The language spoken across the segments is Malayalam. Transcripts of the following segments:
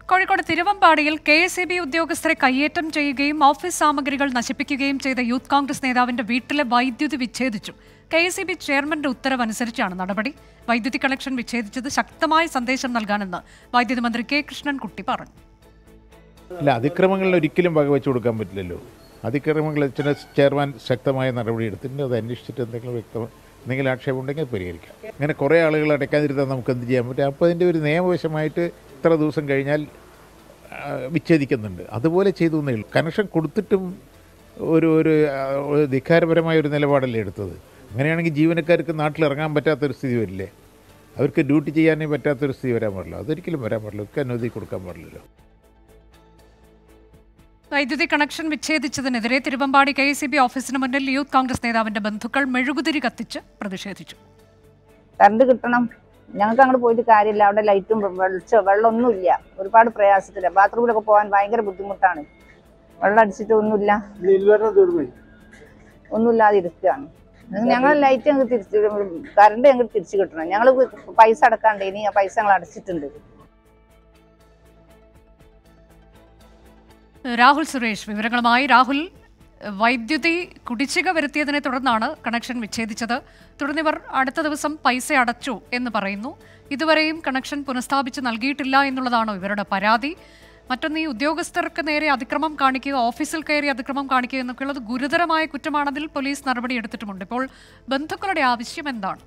കോഴിക്കോട് തിരുവമ്പാടിയിൽ കെ എസ് ഇ ബി ഉദ്യോഗസ്ഥരെ കയ്യേറ്റം ചെയ്യുകയും ഓഫീസ് സാമഗ്രികൾ നശിപ്പിക്കുകയും ചെയ്ത യൂത്ത് കോൺഗ്രസ് നേതാവിന്റെ വീട്ടിലെ വൈദ്യുതി വിച്ഛേദിച്ചു കെ എസ് ഇ ബി ചെയർമാന്റെ ഉത്തരവനുസരിച്ചാണ് നടപടി വൈദ്യുതി കണക്ഷൻ വിച്ഛേദിച്ചത് ശക്തമായ സന്ദേശം നൽകാനെന്ന് വൈദ്യുതി മന്ത്രി കെ കൃഷ്ണൻകുട്ടി പറഞ്ഞു അല്ല അതിക്രമങ്ങളിൽ ഒരിക്കലും വകവെച്ച് കൊടുക്കാൻ പറ്റില്ലല്ലോ അതിക്രമങ്ങൾ ചില ചെയർമാൻ ശക്തമായ നടപടി എടുത്തിട്ടുണ്ട് അത് അന്വേഷിച്ചിട്ട് എന്തെങ്കിലും വ്യക്തം എന്തെങ്കിലും ആക്ഷേപം ഉണ്ടെങ്കിൽ അത് പരിഹരിക്കാം അങ്ങനെ കുറേ ആളുകൾ അടയ്ക്കാതിരുന്നാൽ നമുക്ക് എന്ത് ചെയ്യാൻ പറ്റും അപ്പോൾ അതിൻ്റെ ഒരു നിയമവശമായിട്ട് ഇത്ര ദിവസം കഴിഞ്ഞാൽ ആ, വിച്ഛേദിക്കുന്നുണ്ട് അതുപോലെ ചെയ്തു എന്നേ ഉള്ളൂ കണക്ഷൻ കൊടുത്തിട്ടും ഒരു ഒരു ആ, ഒരു ധിക്കാരപരമായ ഒരു നിലപാടല്ലേ എടുത്തത് അങ്ങനെയാണെങ്കിൽ ജീവനക്കാർക്ക് നാട്ടിൽ ഇറങ്ങാൻ പറ്റാത്തൊരു സ്ഥിതി വരില്ലേ അവർക്ക് ഡ്യൂട്ടി ചെയ്യാനേ പറ്റാത്തൊരു സ്ഥിതി വരാൻ പാടില്ല അതൊരിക്കലും വരാൻ പാടില്ല ഒക്കെ അനുമതി കൊടുക്കാൻ പാടില്ലല്ലോ വൈദ്യുതി കണക്ഷൻ വിച്ഛേദിച്ചതിനെതിരെ Thiruvambadi K S E B ഓഫീസിന് മുന്നിൽ യൂത്ത് കോൺഗ്രസ് നേതാവിന്റെ ബന്ധുക്കൾ മെഴുകുതിരി കത്തിച്ച് പ്രതിഷേധിച്ചു കറണ്ട് കിട്ടണം ഞങ്ങൾക്ക് അങ്ങോട്ട് പോയിട്ട് കാര്യമില്ല അവിടെ ലൈറ്റും വെളിച്ചോ വെള്ളമൊന്നുമില്ല ഒരുപാട് പ്രയാസത്തില്ല ബാത്റൂമിലൊക്കെ പോകാൻ ഭയങ്കര ബുദ്ധിമുട്ടാണ് വെള്ളം അടിച്ചിട്ട് ഒന്നുമില്ല ഒന്നുമില്ലാതെ ഇരിക്കുകയാണ് ഞങ്ങൾ ലൈറ്റ് ഞങ്ങൾക്ക് തിരിച്ച് കറണ്ട് ഞങ്ങൾക്ക് തിരിച്ചു കിട്ടണം ഞങ്ങൾ പൈസ അടക്കാണ്ട് ഇനി ആ പൈസ ഞങ്ങൾ അടച്ചിട്ടുണ്ട് രാഹുൽ സുരേഷ് വിവരങ്ങളുമായി രാഹുൽ വൈദ്യുതി കുടിശ്ശിക വരുത്തിയതിനെ തുടർന്നാണ് കണക്ഷൻ വിച്ഛേദിച്ചത് തുടർന്നിവർ അടുത്ത ദിവസം പൈസ അടച്ചു എന്ന് പറയുന്നു ഇതുവരെയും കണക്ഷൻ പുനഃസ്ഥാപിച്ച് നൽകിയിട്ടില്ല എന്നുള്ളതാണോ ഇവരുടെ പരാതി മറ്റൊന്ന് ഈ ഉദ്യോഗസ്ഥർക്ക് നേരെ അതിക്രമം കാണിക്കുക ഓഫീസിൽ കയറി അതിക്രമം കാണിക്കുക എന്നൊക്കെയുള്ളത് ഗുരുതരമായ കുറ്റമാണതിൽ പോലീസ് നടപടി എടുത്തിട്ടുമുണ്ട് ഇപ്പോൾ ബന്ധുക്കളുടെ ആവശ്യം എന്താണ്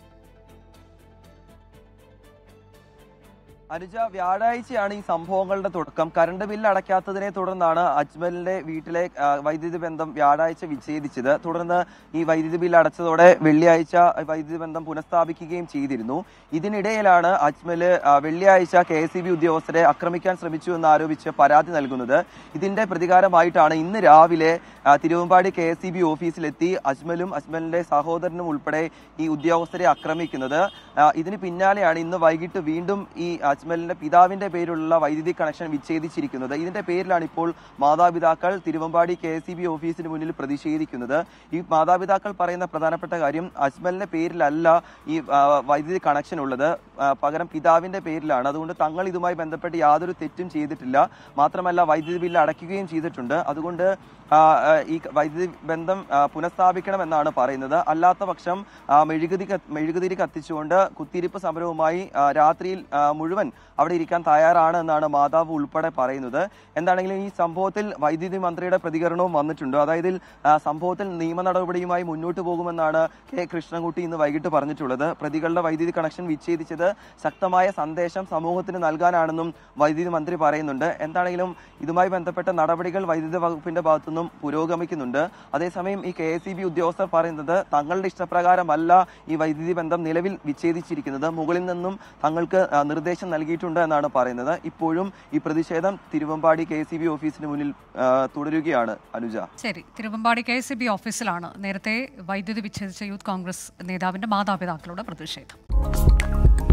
അനുജ വ്യാഴാഴ്ചയാണ് ഈ സംഭവങ്ങളുടെ തുടക്കം കറണ്ട് ബില്ല് അടയ്ക്കാത്തതിനെ തുടർന്നാണ് അജ്മലിന്റെ വീട്ടിലെ ആ, വൈദ്യുതി ബന്ധം വ്യാഴാഴ്ച വിച്ഛേദിച്ചത് തുടർന്ന് ഈ വൈദ്യുതി ബില്ല് അടച്ചതോടെ വെള്ളിയാഴ്ച വൈദ്യുതി ബന്ധം പുനഃസ്ഥാപിക്കുകയും ചെയ്തിരുന്നു ഇതിനിടയിലാണ് അജ്മല് ആ, വെള്ളിയാഴ്ച കെ എസ് ഉദ്യോഗസ്ഥരെ ആക്രമിക്കാൻ ശ്രമിച്ചു എന്ന് ആരോപിച്ച് പരാതി നൽകുന്നത് ഇതിന്റെ പ്രതികാരമായിട്ടാണ് ഇന്ന് രാവിലെ ആ, തിരുവമ്പാടി കെ എസ് ഓഫീസിലെത്തി അജ്മലും അജ്മലിന്റെ സഹോദരനും ഉൾപ്പെടെ ഈ ഉദ്യോഗസ്ഥരെ ആക്രമിക്കുന്നത് ആ, ഇതിന് പിന്നാലെയാണ് ഇന്ന് വൈകിട്ട് വീണ്ടും ഈ അജ്മലിന്റെ പിതാവിന്റെ പേരിലുള്ള വൈദ്യുതി കണക്ഷൻ വിച്ഛേദിച്ചിരിക്കുന്നത് ഇതിന്റെ പേരിലാണ് ഇപ്പോൾ മാതാപിതാക്കൾ തിരുവമ്പാടി കെ എസ് ഓഫീസിന് മുന്നിൽ പ്രതിഷേധിക്കുന്നത് ഈ മാതാപിതാക്കൾ പറയുന്ന പ്രധാനപ്പെട്ട കാര്യം അജ്മലിന്റെ പേരിലല്ല ഈ ആ, വൈദ്യുതി കണക്ഷൻ ഉള്ളത് ആ, പകരം പിതാവിന്റെ പേരിലാണ് അതുകൊണ്ട് തങ്ങൾ ഇതുമായി ബന്ധപ്പെട്ട് യാതൊരു തെറ്റും ചെയ്തിട്ടില്ല മാത്രമല്ല വൈദ്യുതി ബില്ല് അടയ്ക്കുകയും ചെയ്തിട്ടുണ്ട് അതുകൊണ്ട് ആ, ആ, ഈ വൈദ്യുതി ബന്ധം ആ, പുനഃസ്ഥാപിക്കണമെന്നാണ് പറയുന്നത് അല്ലാത്ത പക്ഷം ആ, മെഴുകുതി കത്ത്- മെഴുകുതിരി കത്തിച്ചുകൊണ്ട് കുത്തിയിരിപ്പ് സമരവുമായി ആ, രാത്രിയിൽ ആ, മുഴുവൻ അവിടെ ഇരിക്കാൻ തയ്യാറാണ് എന്നാണ് മാതാവ് ഉൾപ്പെടെ പറയുന്നത് എന്താണെങ്കിലും ഈ സംഭവത്തിൽ വൈദ്യുതി മന്ത്രിയുടെ പ്രതികരണവും വന്നിട്ടുണ്ട് അതായത് ഇതിൽ, ആ, സംഭവത്തിൽ നിയമ നടപടിയുമായി മുന്നോട്ട് പോകുമെന്നാണ് കെ കൃഷ്ണൻകുട്ടി ഇന്ന് വൈകിട്ട് പറഞ്ഞിട്ടുള്ളത് പ്രതികളുടെ വൈദ്യുതി കണക്ഷൻ വിച്ഛേദിച്ചത് ശക്തമായ സന്ദേശം സമൂഹത്തിന് നൽകാനാണെന്നും വൈദ്യുതി മന്ത്രി പറയുന്നുണ്ട് എന്താണെങ്കിലും ഇതുമായി ബന്ധപ്പെട്ട നടപടികൾ വൈദ്യുതി വകുപ്പിന്റെ ഭാഗത്തുനിന്നും പുരോഗമിക്കുന്നുണ്ട് അതേസമയം ഈ കെ എസ് ഉദ്യോഗസ്ഥർ പറയുന്നത് തങ്ങളുടെ ഇഷ്ടപ്രകാരമല്ല ഈ വൈദ്യുതി ബന്ധം നിലവിൽ വിച്ഛേദിച്ചിരിക്കുന്നത് മുകളിൽ നിന്നും തങ്ങൾക്ക് ആ, നിർദ്ദേശം നൽകിയിട്ടുണ്ട് എന്നാണ് പറയുന്നത് ഇപ്പോഴും ഈ പ്രതിഷേധം തിരുവമ്പാടി കെ ഓഫീസിന് മുന്നിൽ ആ, തുടരുകയാണ് അനുജ ശരി തിരുവമ്പാടി കെ എസ് ഓഫീസിലാണ് നേരത്തെ വൈദ്യുതി വിച്ഛേദിച്ച യൂത്ത് കോൺഗ്രസ് നേതാവിന്റെ മാതാപിതാക്കളുടെ പ്രതിഷേധം